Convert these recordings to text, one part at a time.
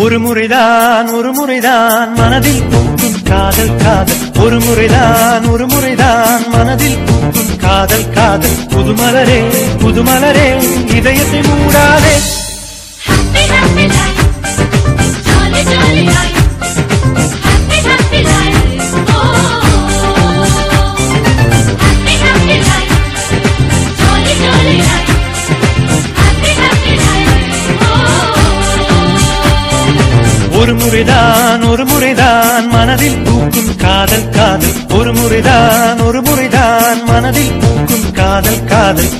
ஒரு முறைதான் ஒரு முறைதான் மனதில் பூக்கும் காதல் காதல் ஒரு முறைதான் ஒரு முறைதான் மனதில் பூக்கும் காதல் காதல் புதுமலரே புதுமலரே இதயத்தை மூடாதே Happy, happy life. Jolly, jolly life. Happy, happy life. Oh. Happy, happy life. Jolly, jolly life. Happy, happy life. Oh. ஒரு முறைதான் ஒரு முறைதான் மனதில் பூக்கும் காதல் காதல் ஒரு முறைதான் ஒரு முறைதான் மனதில் பூக்கும் காதல் காதல்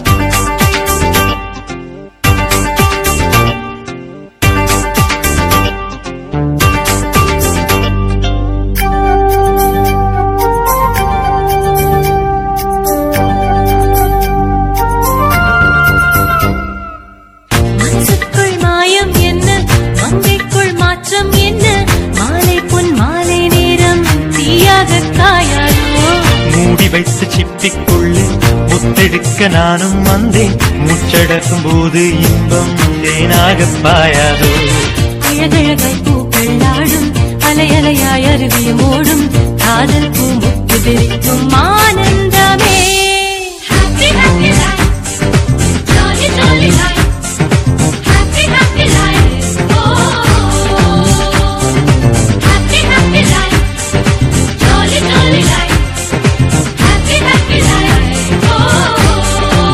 மனசுக்குள் மாயம் என்ன மங்கைக்குள் மாற்றம் என்ன மாலை பொன் மாலை நேரம் தீயாக காயாதோ மூடி வைத்து சிப்பிக்குள்ளே முத்தெடுக்க நானும் வந்தேன் முச்சடக்கும் போது இன்பம் தேனாக பாயாதோ அழகழகாய் பூக்கள் ஆடும் அலையலையாய் அருவியும் ஓடும் காதல் பூ முத்து தெரிக்கும் ஆனந்தமே Happy, happy life. Jolly, jolly life. Happy, happy life. Oh. Happy, happy life. Jolly, jolly life. Happy, happy life. Oh.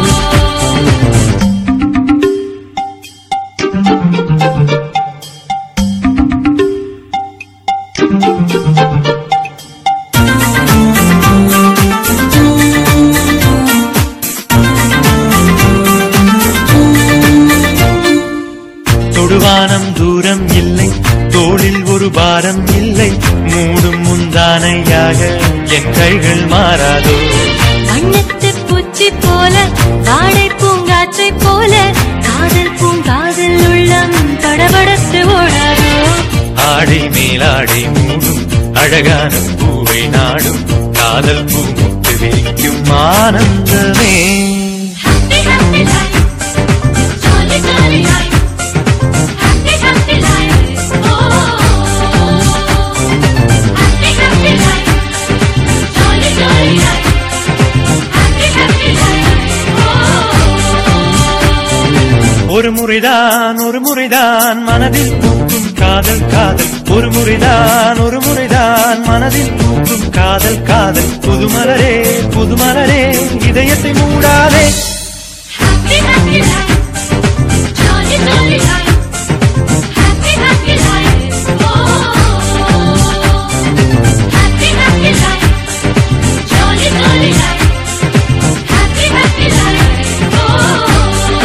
தொடுவானம் தூரம் இல்லை தோளில் ஒரு பாரம் இல்லை மூடும் முந்தானையாக என் கைகள் மாறாதோ வண்ணத்து பூச்சி போல வாடை பூங்காற்றை போல காதல் பூங்காதல் உள்ளம் தடபடத்து ஓடாதோ ஆடை மேலாடை மூடும் அழகான பூவை நாடும் காதல் பூ முட்டு விரிக்கும் ஆனந்தமே Happy, happy life. Jolly, jolly life. Happy, happy life. Oh. Happy, happy life. Jolly, jolly life. Happy, happy life. Oh. ஒரு முறைதான் ஒரு முறைதான் மனதில் பூக்கும் காதல் காதல் ஒரு முறைதான் ஒரு முறைதான் மனதில் பூக்கும் காதல் காதல் புதுமலரே புதுமலரே இதயத்தை மூடாதே Happy, happy life. Jolly, jolly life. Happy, happy life. Oh. Happy, happy life. Jolly, jolly life. Happy, happy life. Oh.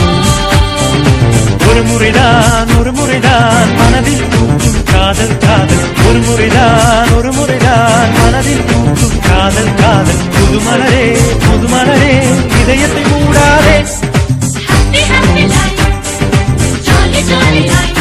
ஒரு முறைதான் ஒரு முறைதான் மனதில் பூக்கும் காதல் காதல் ஒரு முறைதான் ஒரு முறைதான் மனதில் பூக்கும் காதல் காதல் புதுமலரே புதுமலரே இதயத்தை மூடாதே Happy, happy life. Jolly, jolly life.